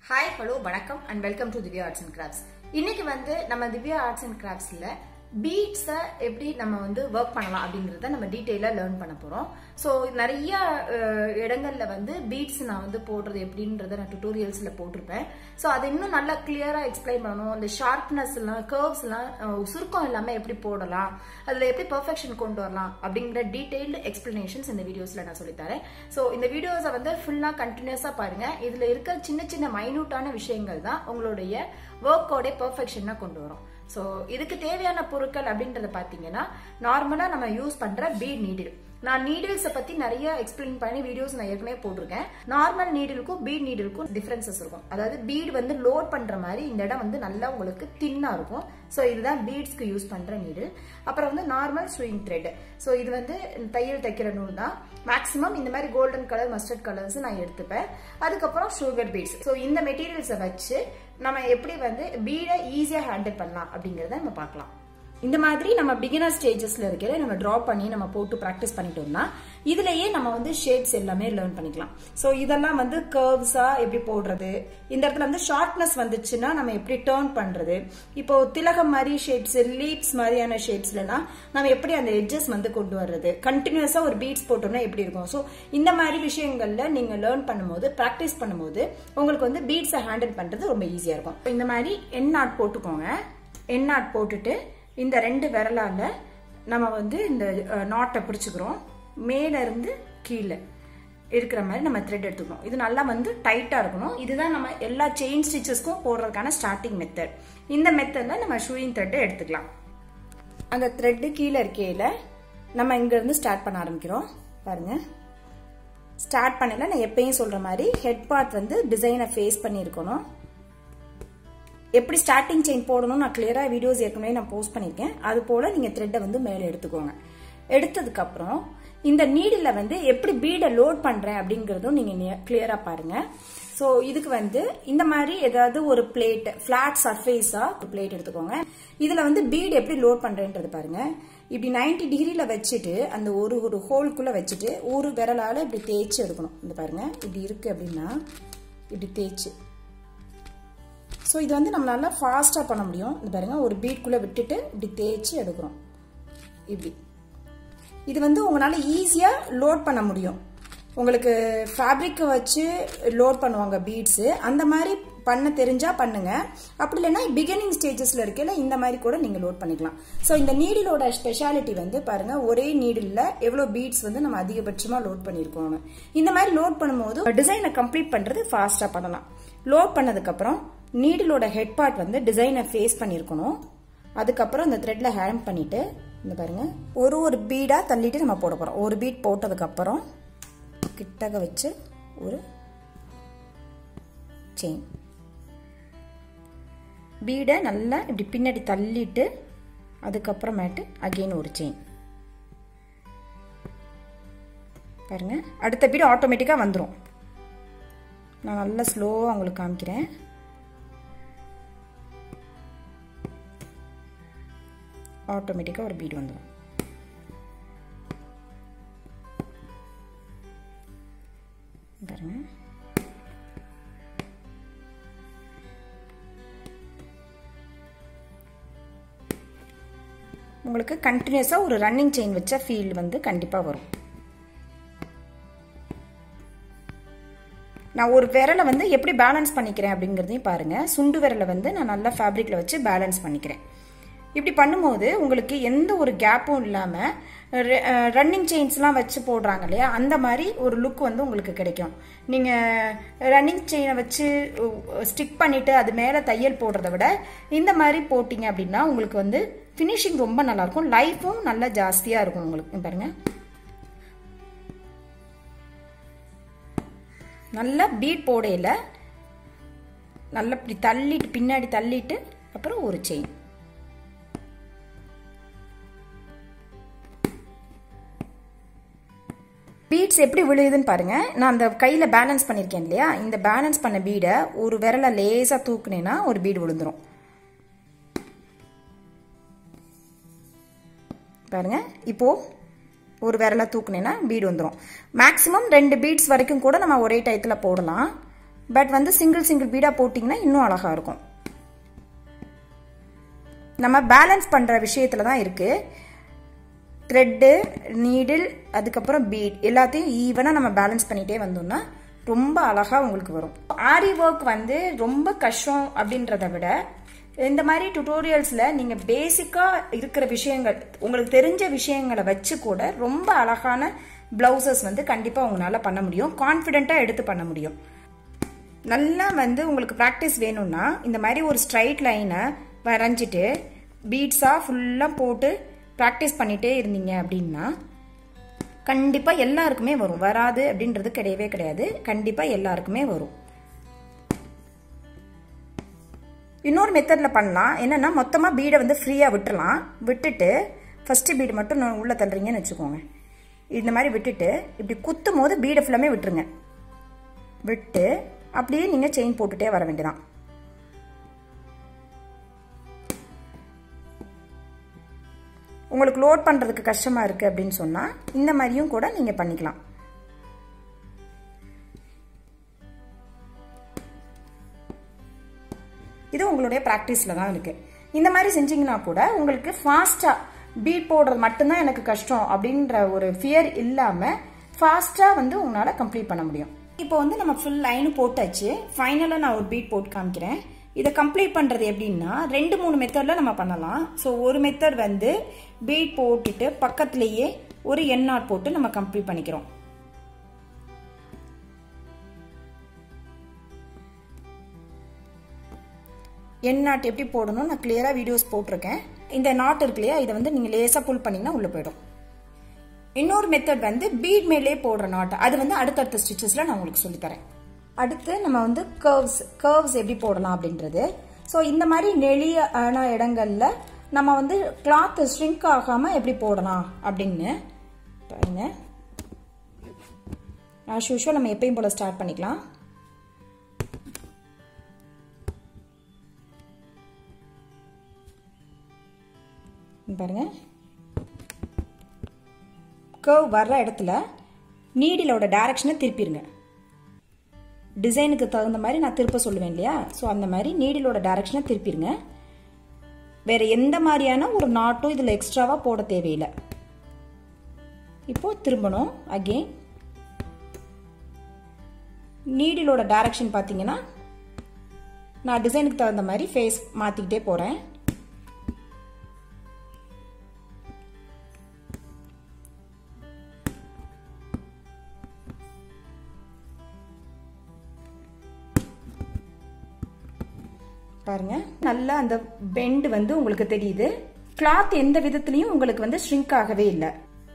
hi hello வணக்கம் and welcome to Divya arts and crafts இன்னைக்கு வந்து நம்ம திவ்யா ஆர்ட்ஸ் அண்ட் கிராஃப்ட்ஸ்ல பீட்ஸை எப்படி நம்ம வந்து ஒர்க் பண்ணலாம் அப்படிங்கிறத நம்ம டீட்டெயிலாக லேர்ன் பண்ண போகிறோம் ஸோ நிறைய அஹ், இடங்கள்ல வந்து பீட்ஸ் நான் வந்து போடுறது எப்படின்றத நான் டுட்டோரியல்ஸில் போட்டிருப்பேன் ஸோ அதை இன்னும் நல்லா கிளியராக எக்ஸ்பிளைன் பண்ணணும் அந்த ஷார்ப்னஸ் எல்லாம் கர்வ்ஸ் எல்லாம் அஹ், சுருக்கம் இல்லாமல் எப்படி போடலாம் அதில் எப்படி பெர்ஃபெக்ஷன் கொண்டு வரலாம் அப்படிங்கிற டீடைல்டு எக்ஸ்பிளனேஷன்ஸ் இந்த வீடியோஸில் நான் சொல்லித்தரேன் ஸோ இந்த வீடியோஸை வந்து ஃபுல்லாக கண்டினியூஸாக பாருங்க இதில் இருக்க சின்ன சின்ன மைனூட்டான விஷயங்கள் தான் உங்களுடைய ஒர்க்கோட பெர்ஃபெக்ஷனாக கொண்டு வரும் ஸோ இதுக்கு தேவையான பொருட்கள் அப்படின்றத பார்த்தீங்கன்னா நார்மலாக நம்ம யூஸ் பண்ணுற பீட் நீடில் நான் நீடில்ஸை பற்றி நிறைய எக்ஸ்பிளைன் பண்ணி வீடியோஸ் நான் ஏற்கனவே போட்டிருக்கேன் நார்மல் நீடிலுக்கும் பீட் நீடிலுக்கும் டிஃப்ரென்சஸ் இருக்கும் அதாவது பீட் வந்து லோட் பண்ணுற மாதிரி இந்த இடம் வந்து நல்லா உங்களுக்கு தின்னாக இருக்கும் ஸோ இதுதான் பீட்ஸ்க்கு யூஸ் பண்ணுற நீடில் அப்புறம் வந்து நார்மல் ஸ்விங் த்ரெட் ஸோ இது வந்து தையல் தைக்கிற நூல் தான் மேக்ஸிமம் இந்த மாதிரி கோல்டன் கலர் மஸ்டர்ட் கலர்ஸ் நான் எடுத்துப்பேன் அதுக்கப்புறம் சுகர் பீட்ஸ் ஸோ இந்த மெட்டீரியல்ஸை வச்சு நம்ம எப்படி வந்து பீடை ஈஸியாக ஹேண்டில் பண்ணலாம் அப்படிங்கிறத நம்ம பார்க்கலாம் இந்த மாதிரி நம்ம பிகினர் ஸ்டேஜஸ்ல இருக்கிற நம்ம டிரா பண்ணி நம்ம போட்டு ப்ராக்டிஸ் பண்ணிட்டோம்னா இதுலயே நம்ம வந்து ஷேப்ஸ் எல்லாமே லேர்ன் பண்ணிக்கலாம் ஸோ இதெல்லாம் வந்து கர்வ்ஸா எப்படி போடுறது இந்த இடத்துல வந்து ஷார்ப்னஸ் வந்துச்சுன்னா நம்ம எப்படி டேர்ன் பண்றது இப்போ திலகம் மாதிரி ஷேப்ஸ் லீப்ஸ் மாதிரியான ஷேப்ஸ்லாம் நம்ம எப்படி அந்த எட்ஜஸ் வந்து கொண்டு வர்றது கண்டினியூஸா ஒரு பீட்ஸ் போட்டோம்னா எப்படி இருக்கும் ஸோ இந்த மாதிரி விஷயங்கள்ல நீங்க லேர்ன் பண்ணும்போது ப்ராக்டிஸ் பண்ணும்போது உங்களுக்கு வந்து பீட்ஸை ஹேண்டில் பண்றது ரொம்ப ஈஸியா இருக்கும் இந்த மாதிரி என் நாட் போட்டுக்கோங்க என் நாட் போட்டுட்டு இந்த ரெண்டு விரலால நம்ம வந்து இந்த நாட்டை பிடிச்சுக்கிறோம் மேல இருந்து கீழே இருக்கிற மாதிரி நம்ம த்ரெட் எடுத்துக்கணும் இது நல்லா வந்து டைட்டா இருக்கணும் இதுதான் நம்ம எல்லா செயின் ஸ்டிச்சஸ்க்கும் போடுறதுக்கான ஸ்டார்டிங் மெத்தட் இந்த மெத்தட்ல நம்ம ஷூயிங் த்ரெட்டை எடுத்துக்கலாம் அந்த த்ரெட்டு கீழே இருக்கையில நம்ம இங்க இருந்து ஸ்டார்ட் பண்ண ஆரம்பிக்கிறோம் பாருங்க ஸ்டார்ட் பண்ணல நான் எப்பயும் சொல்ற மாதிரி ஹெட் பார்ட் வந்து டிசைனை ஃபேஸ் பண்ணியிருக்கணும் எப்படி ஸ்டார்டிங் செயின் போடணும் நான் கிளியராக வீடியோஸ் ஏற்கனவே நான் போஸ்ட் பண்ணியிருக்கேன் அது போல் நீங்கள் த்ரெட்டை வந்து மேலே எடுத்துக்கோங்க எடுத்ததுக்கப்புறம் இந்த நீடில் வந்து எப்படி பீடை லோட் பண்ணுறேன் அப்படிங்கிறதும் நீங்கள் கிளியராக பாருங்கள் ஸோ இதுக்கு வந்து இந்த மாதிரி ஏதாவது ஒரு பிளேட் ஃப்ளாட் சர்ஃபேஸாக ஒரு பிளேட் எடுத்துக்கோங்க இதில் வந்து பீடு எப்படி லோட் பண்ணுறேன்றது பாருங்க இப்படி 90 டிகிரியில் வச்சுட்டு அந்த ஒரு ஒரு ஹோல்குள்ளே வச்சுட்டு ஒரு விரலால் இப்படி தேய்ச்சி எடுக்கணும் இந்த பாருங்க இப்படி இருக்கு அப்படின்னா இப்படி தேய்ச்சி ஸோ இது வந்து நம்மளால ஃபாஸ்ட்டாக பண்ண முடியும் இந்த பாருங்க ஒரு பீட்குள்ளே விட்டுட்டு இப்படி தேய்ச்சி எடுக்கிறோம் இப்படி இது வந்து உங்களால் ஈஸியாக லோட் பண்ண முடியும் உங்களுக்கு ஃபேப்ரிக்கை வச்சு லோட் பண்ணுவாங்க பீட்ஸு அந்த மாதிரி பண்ண தெரிஞ்சா பண்ணுங்க அப்படி இல்லைன்னா பிகினிங் ஸ்டேஜஸ்ல இருக்கையில இந்த மாதிரி கூட நீங்க லோட் பண்ணிக்கலாம் ஸோ இந்த நீடிலோட ஸ்பெஷாலிட்டி வந்து பாருங்க ஒரே நீடில் எவ்வளோ பீட்ஸ் வந்து நம்ம அதிகபட்சமா லோட் பண்ணியிருக்கோம் இந்த மாதிரி லோட் பண்ணும்போது டிசைனை கம்ப்ளீட் பண்றது ஃபாஸ்டா பண்ணலாம் லோட் பண்ணதுக்கு அப்புறம் நீடிலோட ஹெட் பார்ட் வந்து டிசைனை ஃபேஸ் பண்ணியிருக்கணும் அதுக்கப்புறம் இந்த த்ரெட்ல ஹேம் பண்ணிட்டு இந்த பாருங்க ஒரு ஒரு பீடா தள்ளிட்டு நம்ம போட போறோம் ஒரு பீட் போட்டதுக்கு அப்புறம் கிட்டக வச்சு ஒரு செயின் பீடை நல்லா இப்படி பின்னாடி தள்ளிட்டு அதுக்கப்புறமேட்டு அகெயின் ஒரு செயின் பாருங்க அடுத்த பீடு ஆட்டோமேட்டிக்காக வந்துடும் நான் நல்லா ஸ்லோவாக உங்களுக்கு காமிக்கிறேன் ஆட்டோமேட்டிக்காக ஒரு பீடு வந்துடும் பாருங்க உங்களுக்கு கண்டினியூஸாக ஒரு ரன்னிங் செயின் வச்ச ஃபீல் வந்து கண்டிப்பாக வரும் நான் ஒரு விரலை வந்து எப்படி பேலன்ஸ் பண்ணிக்கிறேன் அப்படிங்கிறதையும் பாருங்கள் சுண்டு விரலை வந்து நான் நல்லா ஃபேப்ரிக்கில் வச்சு பேலன்ஸ் பண்ணிக்கிறேன் இப்படி பண்ணும்போது உங்களுக்கு எந்த ஒரு கேப்பும் இல்லாமல் ரன்னிங் செயின்ஸ்லாம் வச்சு போடுறாங்க இல்லையா அந்த மாதிரி ஒரு லுக் வந்து உங்களுக்கு கிடைக்கும் நீங்கள் ரன்னிங் செயினை வச்சு ஸ்டிக் பண்ணிவிட்டு அது மேலே தையல் போடுறத விட இந்த மாதிரி போட்டிங்க அப்படின்னா உங்களுக்கு வந்து ஃபினிஷிங் ரொம்ப நல்லாயிருக்கும் லைஃப்பும் நல்லா ஜாஸ்தியாக இருக்கும் உங்களுக்கு பாருங்க நல்லா பீட் போடையில் நல்லா இப்படி தள்ளிட்டு பின்னாடி தள்ளிட்டு அப்புறம் ஒரு செயின் பீட்ஸ் எப்படி விழுகுதுன்னு பாருங்க நான் அந்த கையில் பேலன்ஸ் பண்ணியிருக்கேன் இல்லையா இந்த பேலன்ஸ் பண்ண பீடை ஒரு விரலை லேசாக தூக்குனேன்னா ஒரு பீடு விழுந்துரும் பாருங்க இப்போ ஒரு விரலை தூக்குனேன்னா பீடு வந்துடும் மேக்ஸிமம் ரெண்டு பீட்ஸ் வரைக்கும் கூட நம்ம ஒரே டயத்தில் போடலாம் பட் வந்து சிங்கிள் சிங்கிள் பீடாக போட்டிங்கன்னா இன்னும் அழகாக இருக்கும் நம்ம பேலன்ஸ் பண்ணுற விஷயத்தில் தான் இருக்குது த்ரெட்டு நீடில் அதுக்கப்புறம் பீட் எல்லாத்தையும் ஈவனாக நம்ம பேலன்ஸ் பண்ணிகிட்டே வந்தோம்னா ரொம்ப அழகாக உங்களுக்கு வரும் ஆரி ஒர்க் வந்து ரொம்ப கஷ்டம் அப்படின்றத விட இந்த மாதிரி டுட்டோரியல்ஸில் நீங்கள் பேசிக்காக இருக்கிற விஷயங்கள் உங்களுக்கு தெரிஞ்ச விஷயங்களை வச்சு கூட ரொம்ப அழகான ப்ளவுசஸ் வந்து கண்டிப்பாக உங்களால் பண்ண முடியும் கான்ஃபிடென்ட்டாக எடுத்து பண்ண முடியும் நல்லா வந்து உங்களுக்கு ப்ராக்டிஸ் வேணும்னா இந்த மாதிரி ஒரு ஸ்ட்ரைட் லைனை வரைஞ்சிட்டு பீட்ஸாக ஃபுல்லாக போட்டு ப்ராக்டிஸ் பண்ணிகிட்டே இருந்தீங்க அப்படின்னா கண்டிப்பாக எல்லாருக்குமே வரும் வராது அப்படின்றது கிடையவே கிடையாது கண்டிப்பாக எல்லாருக்குமே வரும் இன்னொரு மெத்தடில் பண்ணலாம் என்னென்னா மொத்தமாக பீடை வந்து ஃப்ரீயாக விட்டுறலாம் விட்டுட்டு ஃபஸ்ட்டு பீடு மட்டும் உள்ளே தள்ளுறீங்கன்னு வச்சுக்கோங்க இந்த மாதிரி விட்டுட்டு இப்படி குத்தும் போது பீடை ஃபுல்லாமே விட்டுருங்க விட்டு அப்படியே நீங்கள் செயின் போட்டுகிட்டே வர வேண்டியதான் உங்களுக்கு லோட் பண்ணுறதுக்கு கஷ்டமாக இருக்குது அப்படின்னு சொன்னால் இந்த மாதிரியும் கூட நீங்கள் பண்ணிக்கலாம் இது உங்களுடைய ப்ராக்டிஸில் தான் இருக்குது இந்த மாதிரி செஞ்சீங்கன்னா கூட உங்களுக்கு ஃபாஸ்ட்டாக பீட் போடுறது மட்டும்தான் எனக்கு கஷ்டம் அப்படின்ற ஒரு ஃபியர் இல்லாமல் ஃபாஸ்ட்டாக வந்து உங்களால் கம்ப்ளீட் பண்ண முடியும் இப்போ வந்து நம்ம ஃபுல் லைனு போட்டாச்சு ஃபைனலாக நான் ஒரு பீட் போட்டு காமிக்கிறேன் இதை கம்ப்ளீட் பண்ணுறது எப்படின்னா ரெண்டு மூணு மெத்தடில் நம்ம பண்ணலாம் ஸோ ஒரு மெத்தட் வந்து பீட் போட்டுட்டு பக்கத்துலேயே ஒரு எண்ணாட் போட்டு நம்ம கம்ப்ளீட் பண்ணிக்கிறோம் என் நாட் எப்படி போடணும் நான் கிளியராக வீடியோஸ் போட்டிருக்கேன் இந்த நாட் இருக்கு இல்லையா இதை வந்து நீங்கள் லேசாக புல் பண்ணிங்கன்னா உள்ளே போயிடும் இன்னொரு மெத்தட் வந்து பீட் மேலே போடுற நாட் அது வந்து அடுத்தடுத்த ஸ்டிச்சஸில் நான் உங்களுக்கு சொல்லித்தரேன் அடுத்து நம்ம வந்து கர்வ்ஸ் கர்வ்ஸ் எப்படி போடலாம் அப்படின்றது ஸோ இந்த மாதிரி நெளியான இடங்கள்ல நம்ம வந்து கிளாத் ஷ்ரிங்க் ஆகாமல் எப்படி போடலாம் அப்படின்னு பாருங்க ஆஸ் யூஷுவல் நம்ம எப்பயும் போல ஸ்டார்ட் பண்ணிக்கலாம் பாருங்க கர்வ் வர்ற இடத்துல நீடிலோட டைரக்ஷனை திருப்பிடுங்க டிசைனுக்கு தகுந்த மாதிரி நான் திருப்ப சொல்லுவேன் இல்லையா ஸோ அந்த மாதிரி நீடிலோட டைரக்ஷனை திருப்பிடுங்க வேற எந்த மாதிரியான ஒரு நாட்டும் இதில் எக்ஸ்ட்ராவாக போட தேவையில்லை இப்போ திரும்பணும் அகெயின் நீடிலோட டைரக்ஷன் பார்த்தீங்கன்னா நான் டிசைனுக்கு தகுந்த மாதிரி ஃபேஸ் மாற்றிக்கிட்டே போகிறேன் பாருங்க நல்லா அந்த பெண்ட் வந்து உங்களுக்கு தெரியுது கிளாத் எந்த விதத்துலயும் உங்களுக்கு வந்து ஷ்ரிங்க் ஆகவே இல்லை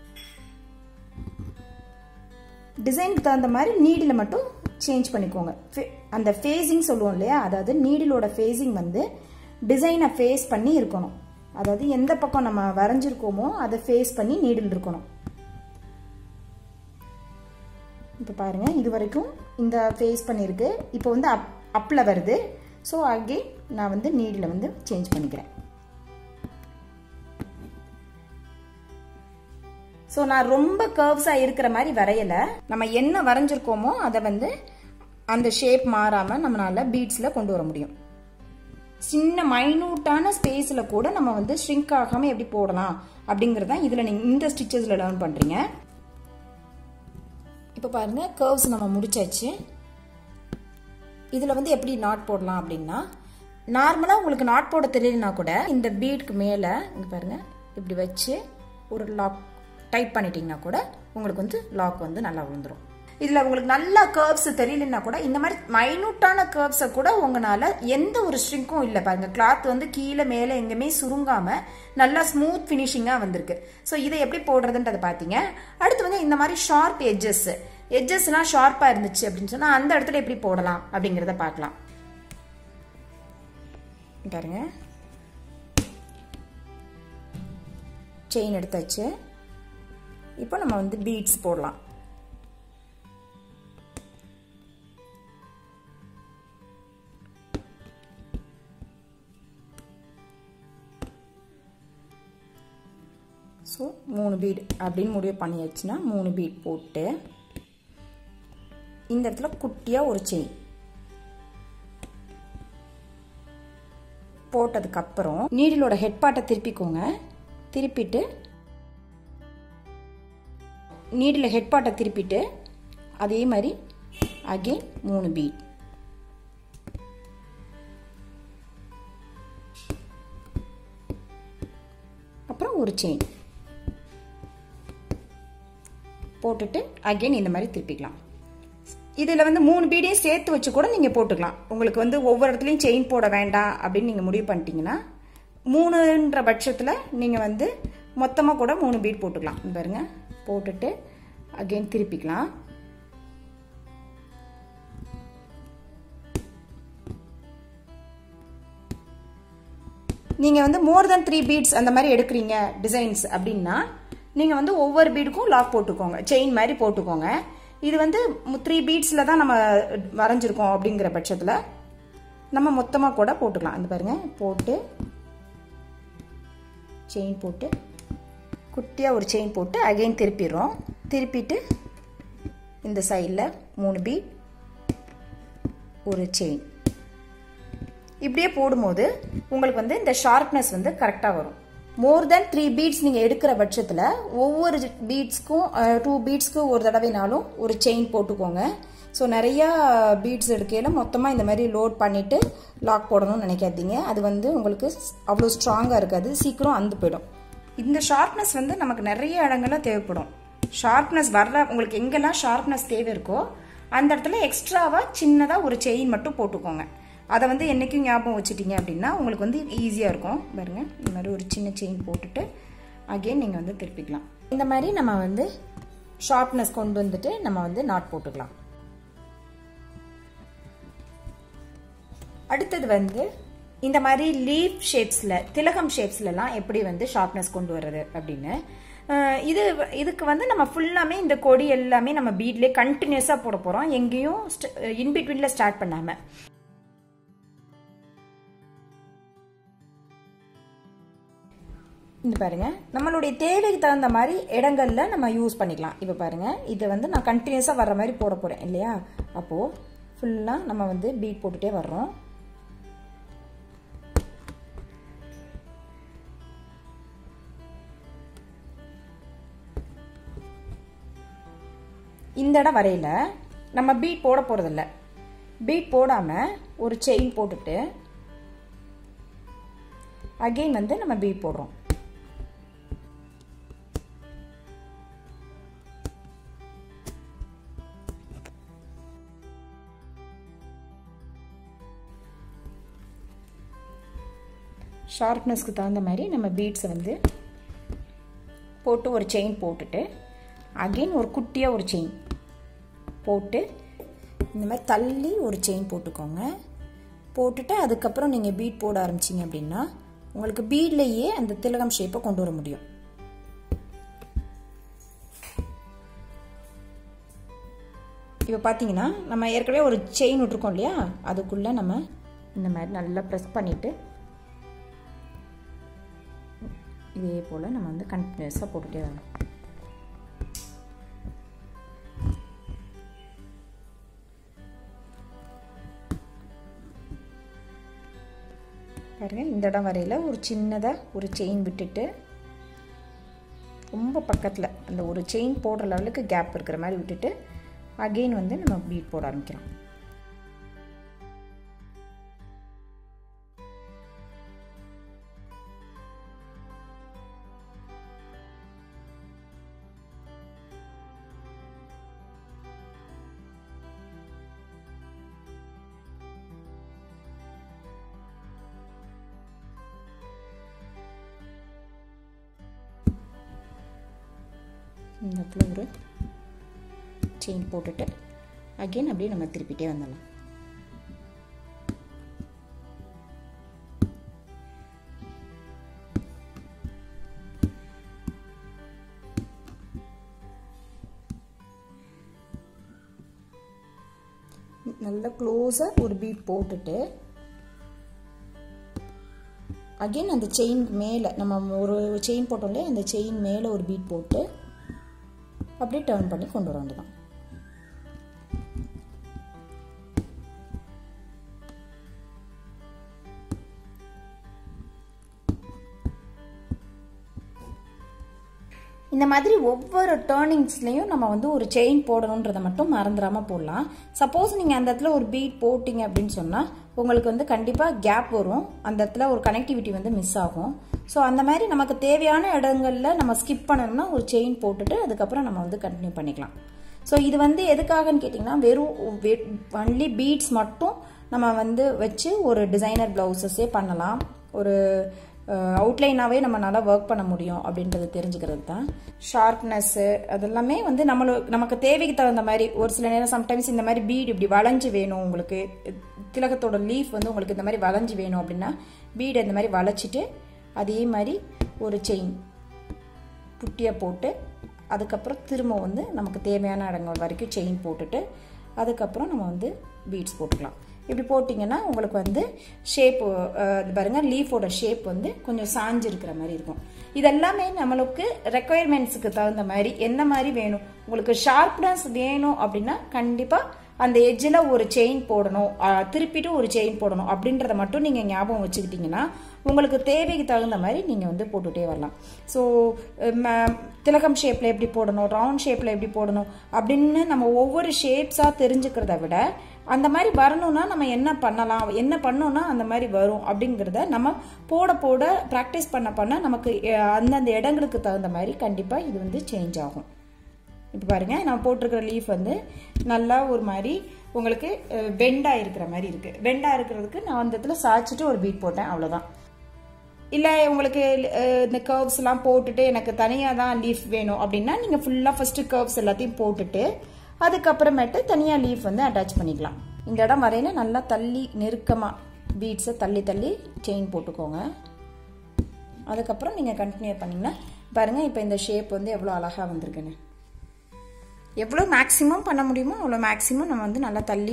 டிசைனுக்கு தகுந்த மாதிரி நீடில் மட்டும் சேஞ்ச் பண்ணிக்கோங்க அந்த ஃபேஸிங் சொல்லுவோம் இல்லையா அதாவது நீடிலோட ஃபேஸிங் வந்து டிசைனை ஃபேஸ் பண்ணி இருக்கணும் அதாவது எந்த பக்கம் நம்ம வரைஞ்சிருக்கோமோ அதை ஃபேஸ் பண்ணி நீடில் இருக்கணும் இப்போ பாருங்க இது வரைக்கும் இந்த ஃபேஸ் பண்ணியிருக்கு இப்போ வந்து அப் அப்பில் வருது ஸோ அகெயின் நான் வந்து நீடில் வந்து சேஞ்ச் பண்ணிக்கிறேன் ஸோ நான் ரொம்ப கர்வ்ஸாக இருக்கிற மாதிரி வரையலை நம்ம என்ன வரைஞ்சிருக்கோமோ அதை வந்து அந்த ஷேப் மாறாமல் நம்மளால பீட்ஸில் கொண்டு வர முடியும் சின்ன மைனூட்டான ஸ்பேஸில் கூட நம்ம வந்து ஷ்ரிங்க் ஆகாமல் எப்படி போடலாம் அப்படிங்கிறது தான் இதில் நீங்கள் இந்த ஸ்டிச்சஸில் லேர்ன் பண்ணுறீங்க இப்போ பாருங்கள் கர்வ்ஸ் நம்ம முடிச்சாச்சு இதில் வந்து எப்படி நாட் போடலாம் அப்படின்னா நார்மலாக உங்களுக்கு நாட் போட தெரியலனா கூட இந்த பீட்க்கு மேலே இங்கே பாருங்கள் இப்படி வச்சு ஒரு லாக் டைட் பண்ணிட்டீங்கன்னா கூட உங்களுக்கு வந்து லாக் வந்து நல்லா விழுந்துடும் இதில் உங்களுக்கு நல்லா கர்வ்ஸ் தெரியலன்னா கூட இந்த மாதிரி மைனூட்டான கர்வ்ஸை கூட உங்களால் எந்த ஒரு ஸ்ட்ரிங்க்கும் இல்லை பாருங்க கிளாத் வந்து கீழே மேலே எங்கேயுமே சுருங்காம நல்லா ஸ்மூத் ஃபினிஷிங்காக வந்திருக்கு ஸோ இதை எப்படி போடுறதுன்றதை பார்த்தீங்க அடுத்து வந்து இந்த மாதிரி ஷார்ப் எட்ஜஸ் எட்ஜஸ்லாம் ஷார்ப்பாக இருந்துச்சு அப்படின்னு சொன்னால் அந்த இடத்துல எப்படி போடலாம் அப்படிங்கிறத பார்க்கலாம் பாருங்க செயின் எடுத்தாச்சு இப்போ நம்ம வந்து பீட்ஸ் போடலாம் ஸோ மூணு பீட் அப்படின்னு முடிவு பண்ணியாச்சுன்னா மூணு பீட் போட்டு இந்த இடத்துல குட்டியாக ஒரு செயின் போட்டதுக்கப்புறம் நீடிலோட ஹெட் பார்ட்டை திருப்பிக்கோங்க திருப்பிட்டு நீடில் ஹெட் பார்ட்டை திருப்பிட்டு அதே மாதிரி அகெயின் மூணு பீட் அப்புறம் ஒரு செயின் போட்டுட்டு அகெயின் இந்த மாதிரி திருப்பிக்கலாம் இதில் வந்து மூணு பீடையும் சேர்த்து வச்சு கூட நீங்கள் போட்டுக்கலாம் உங்களுக்கு வந்து ஒவ்வொரு இடத்துலையும் செயின் போட வேண்டாம் அப்படின்னு நீங்கள் முடிவு பண்ணிட்டீங்கன்னா மூணுன்ற பட்சத்தில் நீங்கள் வந்து மொத்தமாக கூட மூணு பீட் போட்டுக்கலாம் பாருங்க போட்டுட்டு அகெயின் திருப்பிக்கலாம் நீங்கள் வந்து மோர் தென் த்ரீ பீட்ஸ் அந்த மாதிரி எடுக்கிறீங்க டிசைன்ஸ் அப்படின்னா நீங்கள் வந்து ஒவ்வொரு பீடுக்கும் லாக் போட்டுக்கோங்க செயின் மாதிரி போட்டுக்கோங்க இது வந்து த்ரீ பீட்ஸில் தான் நம்ம வரைஞ்சிருக்கோம் அப்படிங்கிற பட்சத்தில் நம்ம மொத்தமாக கூட போட்டுக்கலாம் அந்த பாருங்க போட்டு செயின் போட்டு குட்டியாக ஒரு செயின் போட்டு அகைன் திருப்பிடுறோம் திருப்பிட்டு இந்த சைடில் மூணு பீட் ஒரு செயின் இப்படியே போடும்போது உங்களுக்கு வந்து இந்த ஷார்ப்னஸ் வந்து கரெக்டாக வரும் மோர் தென் த்ரீ பீட்ஸ் நீங்கள் எடுக்கிற பட்சத்தில் ஒவ்வொரு பீட்ஸ்க்கும் டூ பீட்ஸ்க்கு ஒரு தடவைனாலும் ஒரு செயின் போட்டுக்கோங்க ஸோ நிறையா பீட்ஸ் எடுக்கையில் மொத்தமாக இந்த மாதிரி லோட் பண்ணிவிட்டு லாக் போடணும்னு நினைக்காதீங்க அது வந்து உங்களுக்கு அவ்வளோ ஸ்ட்ராங்காக இருக்காது சீக்கிரம் அந்து போயிடும் இந்த ஷார்ப்னஸ் வந்து நமக்கு நிறைய இடங்களில் தேவைப்படும் ஷார்ப்னஸ் வர்ற உங்களுக்கு எங்கெல்லாம் ஷார்ப்னஸ் தேவை இருக்கோ அந்த இடத்துல எக்ஸ்ட்ராவாக சின்னதாக ஒரு செயின் மட்டும் போட்டுக்கோங்க அதை வந்து என்றைக்கும் ஞாபகம் வச்சுட்டீங்க அப்படின்னா உங்களுக்கு வந்து ஈஸியாக இருக்கும் பாருங்க இந்த மாதிரி ஒரு சின்ன செயின் போட்டுட்டு அகெயின் நீங்கள் வந்து திருப்பிக்கலாம் இந்த மாதிரி நம்ம வந்து ஷார்ப்னஸ் கொண்டு வந்துட்டு நம்ம வந்து நாட் போட்டுக்கலாம் அடுத்தது வந்து இந்த மாதிரி லீஃப் ஷேப்ஸில் திலகம் ஷேப்ஸ்லலாம் எப்படி வந்து ஷார்ப்னஸ் கொண்டு வர்றது அப்படின்னு இது இதுக்கு வந்து நம்ம ஃபுல்லாமே இந்த கொடி எல்லாமே நம்ம பீட்லேயே கண்டினியூஸாக போட போகிறோம் எங்கேயும் இன்பிட்வீனில் ஸ்டார்ட் பண்ணாமல் இந்த பாருங்க நம்மளுடைய தேவைக்கு தகுந்த மாதிரி இடங்கள்ல நம்ம யூஸ் பண்ணிக்கலாம் இப்போ பாருங்க இது வந்து நான் கண்டினியூஸாக வர்ற மாதிரி போட போகிறேன் இல்லையா அப்போது ஃபுல்லாக நம்ம வந்து பீட் போட்டுகிட்டே வர்றோம் இந்த இடம் வரையில் நம்ம பீட் போட போகிறதில்ல பீட் போடாமல் ஒரு செயின் போட்டுட்டு அகெயின் வந்து நம்ம பீட் போடுறோம் ஷார்ப்னஸ்க்கு தகுந்த மாதிரி நம்ம பீட்ஸை வந்து போட்டு ஒரு செயின் போட்டுட்டு அகெயின் ஒரு குட்டியாக ஒரு செயின் போட்டு இந்த மாதிரி தள்ளி ஒரு செயின் போட்டுக்கோங்க போட்டுட்டு அதுக்கப்புறம் நீங்கள் பீட் போட ஆரம்பிச்சிங்க அப்படின்னா உங்களுக்கு பீட்லேயே அந்த திலகம் ஷேப்பை கொண்டு வர முடியும் இப்போ பார்த்தீங்கன்னா நம்ம ஏற்கனவே ஒரு செயின் விட்ருக்கோம் இல்லையா அதுக்குள்ளே நம்ம இந்த மாதிரி நல்லா ப்ரெஸ் பண்ணிவிட்டு இதே போல் நம்ம வந்து கண்டினியூஸாக போட்டுகிட்டே வரணும் பாருங்கள் இந்த இடம் வரையில் ஒரு சின்னதாக ஒரு செயின் விட்டுட்டு ரொம்ப பக்கத்தில் அந்த ஒரு செயின் போடுற லெவலுக்கு கேப் இருக்கிற மாதிரி விட்டுட்டு அகெயின் வந்து நம்ம பீட் போட ஆரம்பிக்கலாம் இந்த இடத்துல ஒரு செயின் போட்டுட்டு அகெயின் அப்படியே நம்ம திருப்பிட்டே வந்துடலாம் நல்லா க்ளோஸாக ஒரு பீட் போட்டுட்டு அகெயின் அந்த செயின் மேலே நம்ம ஒரு செயின் போட்டோம்லே அந்த செயின் மேலே ஒரு பீட் போட்டு அப்படியே டேர்ன் பண்ணி கொண்டு வர வேண்டியதான் இந்த மாதிரி ஒவ்வொரு டேர்னிங்ஸ்லையும் நம்ம வந்து ஒரு செயின் போடணுன்றதை மட்டும் மறந்துடாம போடலாம் சப்போஸ் நீங்கள் அந்த இடத்துல ஒரு பீட் போட்டிங்க அப்படின்னு சொன்னால் உங்களுக்கு வந்து கண்டிப்பாக கேப் வரும் அந்த இடத்துல ஒரு கனெக்டிவிட்டி வந்து மிஸ் ஆகும் ஸோ அந்த மாதிரி நமக்கு தேவையான இடங்களில் நம்ம ஸ்கிப் பண்ணணும்னா ஒரு செயின் போட்டுட்டு அதுக்கப்புறம் நம்ம வந்து கண்டினியூ பண்ணிக்கலாம் ஸோ இது வந்து எதுக்காகன்னு கேட்டிங்கன்னா வெறும் ஒன்லி பீட்ஸ் மட்டும் நம்ம வந்து வச்சு ஒரு டிசைனர் ப்ளவுசஸே பண்ணலாம் ஒரு அவுட்லைனாகவே நம்ம நல்லா ஒர்க் பண்ண முடியும் அப்படின்றது தெரிஞ்சுக்கிறது தான் ஷார்ப்னஸ்ஸு அதெல்லாமே வந்து நம்மளோ நமக்கு தேவைக்கு தகுந்த மாதிரி ஒரு சில நேரம் சம்டைம்ஸ் இந்த மாதிரி பீடு இப்படி வளைஞ்சு வேணும் உங்களுக்கு திலகத்தோட லீஃப் வந்து உங்களுக்கு இந்த மாதிரி வளைஞ்சு வேணும் அப்படின்னா பீடு இந்த மாதிரி வளைச்சிட்டு அதே மாதிரி ஒரு செயின் புட்டியை போட்டு அதுக்கப்புறம் திரும்ப வந்து நமக்கு தேவையான இடங்கள் வரைக்கும் செயின் போட்டுட்டு அதுக்கப்புறம் நம்ம வந்து பீட்ஸ் போட்டுக்கலாம் இப்படி போட்டிங்கன்னா உங்களுக்கு வந்து ஷேப்பு பாருங்கள் லீஃபோட ஷேப் வந்து கொஞ்சம் சாஞ்சு இருக்கிற மாதிரி இருக்கும் இதெல்லாமே நம்மளுக்கு ரெக்குயர்மெண்ட்ஸுக்கு தகுந்த மாதிரி என்ன மாதிரி வேணும் உங்களுக்கு ஷார்ப்னஸ் வேணும் அப்படின்னா கண்டிப்பாக அந்த எட்ஜில் ஒரு செயின் போடணும் திருப்பிட்டு ஒரு செயின் போடணும் அப்படின்றத மட்டும் நீங்கள் ஞாபகம் வச்சுக்கிட்டிங்கன்னா உங்களுக்கு தேவைக்கு தகுந்த மாதிரி நீங்கள் வந்து போட்டுகிட்டே வரலாம் ஸோ திலகம் ஷேப்பில் எப்படி போடணும் ரவுண்ட் ஷேப்பில் எப்படி போடணும் அப்படின்னு நம்ம ஒவ்வொரு ஷேப்ஸாக தெரிஞ்சுக்கிறத விட அந்த மாதிரி வரணும்னா நம்ம என்ன பண்ணலாம் என்ன பண்ணோம்னா அந்த மாதிரி வரும் அப்படிங்கிறத நம்ம போட போட ப்ராக்டிஸ் பண்ண பண்ண நமக்கு அந்தந்த இடங்களுக்கு தகுந்த மாதிரி கண்டிப்பாக இது வந்து சேஞ்ச் ஆகும் இப்போ பாருங்கள் நான் போட்டிருக்கிற லீஃப் வந்து நல்லா ஒரு மாதிரி உங்களுக்கு வெண்டாக இருக்கிற மாதிரி இருக்குது வெண்டாக இருக்கிறதுக்கு நான் அந்த இடத்துல சாய்ச்சிட்டு ஒரு பீட் போட்டேன் அவ்வளோதான் இல்லை உங்களுக்கு இந்த கர்வ்ஸ்லாம் போட்டுட்டு எனக்கு தனியாக தான் லீஃப் வேணும் அப்படின்னா நீங்கள் ஃபுல்லாக ஃபஸ்ட்டு கர்வ்ஸ் எல்லாத்தையும் போட்டுட்டு அதுக்கப்புறமேட்டு தனியாக லீஃப் வந்து அட்டாச் பண்ணிக்கலாம் இந்த இடம் வரையில நல்லா தள்ளி நெருக்கமாக பீட்ஸை தள்ளி தள்ளி செயின் போட்டுக்கோங்க அதுக்கப்புறம் நீங்கள் கண்டினியூ பண்ணிங்கன்னா பாருங்கள் இப்போ இந்த ஷேப் வந்து எவ்வளோ அழகாக வந்திருக்குன்னு எவ்வளோ மேக்ஸிமம் பண்ண முடியுமோ அவ்வளோ மேக்ஸிமம் நம்ம வந்து நல்லா தள்ளி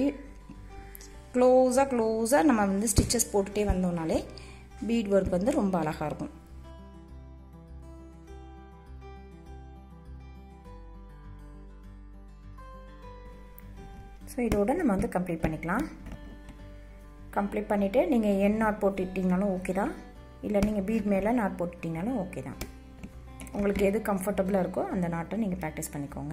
க்ளோஸாக க்ளோஸாக நம்ம வந்து ஸ்டிச்சஸ் போட்டுகிட்டே வந்தோம்னாலே பீட் ஒர்க் வந்து ரொம்ப அழகாக இருக்கும் ஸோ இதோட நம்ம வந்து கம்ப்ளீட் பண்ணிக்கலாம் கம்ப்ளீட் பண்ணிவிட்டு நீங்கள் என் நாட் போட்டுட்டிங்கனாலும் ஓகே தான் இல்லை நீங்கள் பீட் மேலே நாட் போட்டுட்டிங்கனாலும் ஓகே தான் உங்களுக்கு எது கம்ஃபர்டபுளாக இருக்கோ அந்த நாட்டை நீங்கள் ப்ராக்டிஸ் பண்ணிக்கோங்க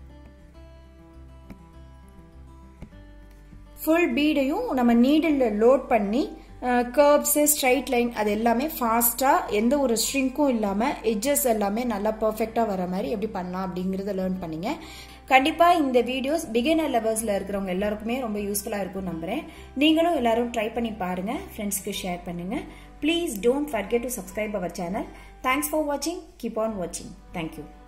ஃபுல் பீடையும் நம்ம நீடில் லோட் பண்ணி கர்ப்ஸு ஸ்ட்ரைட் லைன் அது எல்லாமே ஃபாஸ்ட்டாக எந்த ஒரு ஸ்ட்ரிங்க்கும் இல்லாமல் எட்ஜஸ் எல்லாமே நல்லா பர்ஃபெக்டாக வர மாதிரி எப்படி பண்ணலாம் அப்படிங்கிறத லேர்ன் பண்ணிங்க கண்டிப்பாக இந்த வீடியோஸ் பிகினர் லெவல்ஸில் இருக்கிறவங்க எல்லாருக்குமே ரொம்ப யூஸ்ஃபுல்லாக இருக்கும் நம்புகிறேன் நீங்களும் எல்லாரும் ட்ரை பண்ணி பாருங்கள் ஃப்ரெண்ட்ஸ்க்கு ஷேர் பண்ணுங்கள் please don't forget to subscribe our channel thanks for வாட்சிங் கீப் ஆன் வாட்சிங் தேங்க்யூ